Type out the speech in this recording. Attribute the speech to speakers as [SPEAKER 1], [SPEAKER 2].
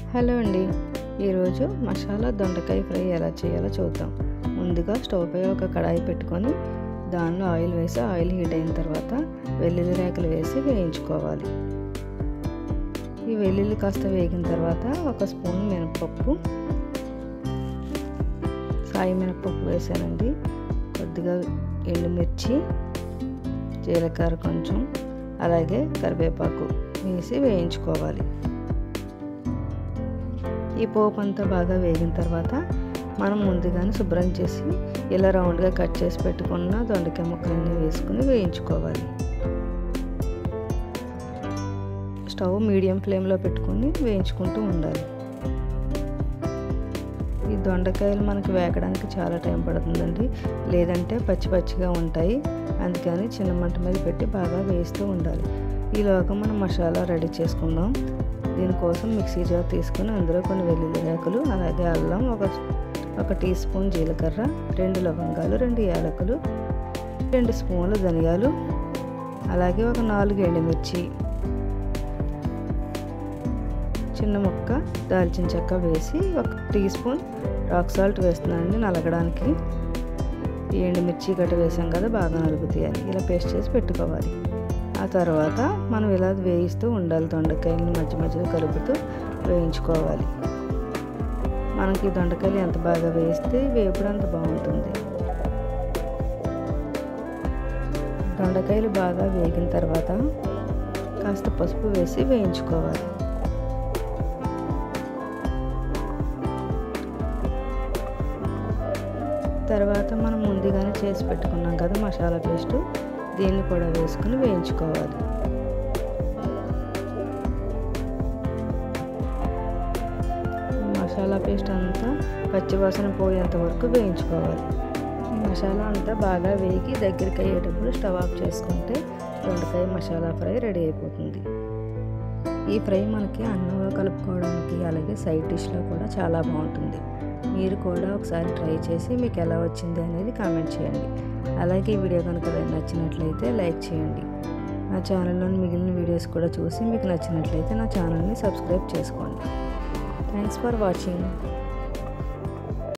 [SPEAKER 1] hello అండి ఈరోజు మసాలా దొండకాయ ఫ్రై ఎలా చేయాలో చూద్దాం ముందుగా స్టవ్ పై ఒక కడాయి పెట్టుకొని దానిలో ఆయిల్ వేసి ఆయిల్ హీట్ అయిన తర్వాత వెల్లుల్లి రేకలు వేసి వేయించుకోవాలి ఈ వెల్లుల్లి కాస్త వేగిన తర్వాత ఒక స్పూన్ మినపప్పు సాయి మినపప్పు వేసానండి కొద్దిగా ఎండుమిర్చి జీలకర్ర కొంచెం అలాగే కరివేపాకు వేసి వేయించుకోవాలి ఈ పోపు అంతా బాగా వేగిన తర్వాత మనం ముందుగానే శుభ్రం చేసి ఇలా రౌండ్గా కట్ చేసి పెట్టుకున్న దొండకాయ ముక్కలన్నీ వేసుకుని వేయించుకోవాలి స్టవ్ మీడియం ఫ్లేమ్లో పెట్టుకుని వేయించుకుంటూ ఉండాలి ఈ దొండకాయలు మనకి వేగడానికి చాలా టైం పడుతుందండి లేదంటే పచ్చి పచ్చిగా ఉంటాయి అందుకని చిన్న మంట మీద పెట్టి బాగా వేస్తూ ఉండాలి ఈలోగా మనం మసాలా రెడీ చేసుకుందాం దీనికోసం మిక్సీ జార్ తీసుకుని అందులో కొన్ని వెల్లుల్లి రేకులు అలాగే అల్లం ఒక ఒక టీ స్పూన్ జీలకర్ర రెండు లవంగాలు రెండు యాలకులు రెండు స్పూన్లు ధనియాలు అలాగే ఒక నాలుగు ఎండుమిర్చి చిన్న ముక్క దాల్చిన చెక్క వేసి ఒక టీ స్పూన్ రాక్ సాల్ట్ వేస్తున్నానండి నలగడానికి ఈ ఎండుమిర్చి గట్ట వేసాం కదా బాగా నలుగుతాయని ఇలా పేస్ట్ చేసి పెట్టుకోవాలి ఆ తర్వాత మనం ఇలా వేయిస్తూ ఉండాలి దొండకాయలని మధ్య మధ్యలో కలుపుతూ వేయించుకోవాలి మనకి దొండకాయలు ఎంత బాగా వేస్తే వేపుడు అంత బాగుంటుంది దొండకాయలు బాగా వేగిన తర్వాత కాస్త పసుపు వేసి వేయించుకోవాలి తర్వాత మనం ముందుగానే చేసి పెట్టుకున్నాం కదా మసాలా పేస్టు దీన్ని కూడా వేసుకుని వేయించుకోవాలి మసాలా పేస్ట్ అంతా పచ్చివాసన పోయేంత వరకు వేయించుకోవాలి మసాలా అంతా బాగా వేగి దగ్గరికి అయ్యేటప్పుడు స్టవ్ ఆఫ్ చేసుకుంటే దొండకాయ మసాలా ఫ్రై రెడీ అయిపోతుంది ఈ ఫ్రై మనకి అన్నంలో కలుపుకోవడానికి అలాగే సైడ్ డిష్లో కూడా చాలా బాగుంటుంది మీరు కూడా ఒకసారి ట్రై చేసి మీకు ఎలా వచ్చింది అనేది కామెంట్ చేయండి అలాగే ఈ వీడియో కనుక నచ్చినట్లయితే లైక్ చేయండి నా ఛానల్లోని మిగిలిన వీడియోస్ కూడా చూసి మీకు నచ్చినట్లయితే నా ఛానల్ని సబ్స్క్రైబ్ చేసుకోండి థ్యాంక్స్ ఫర్ వాచింగ్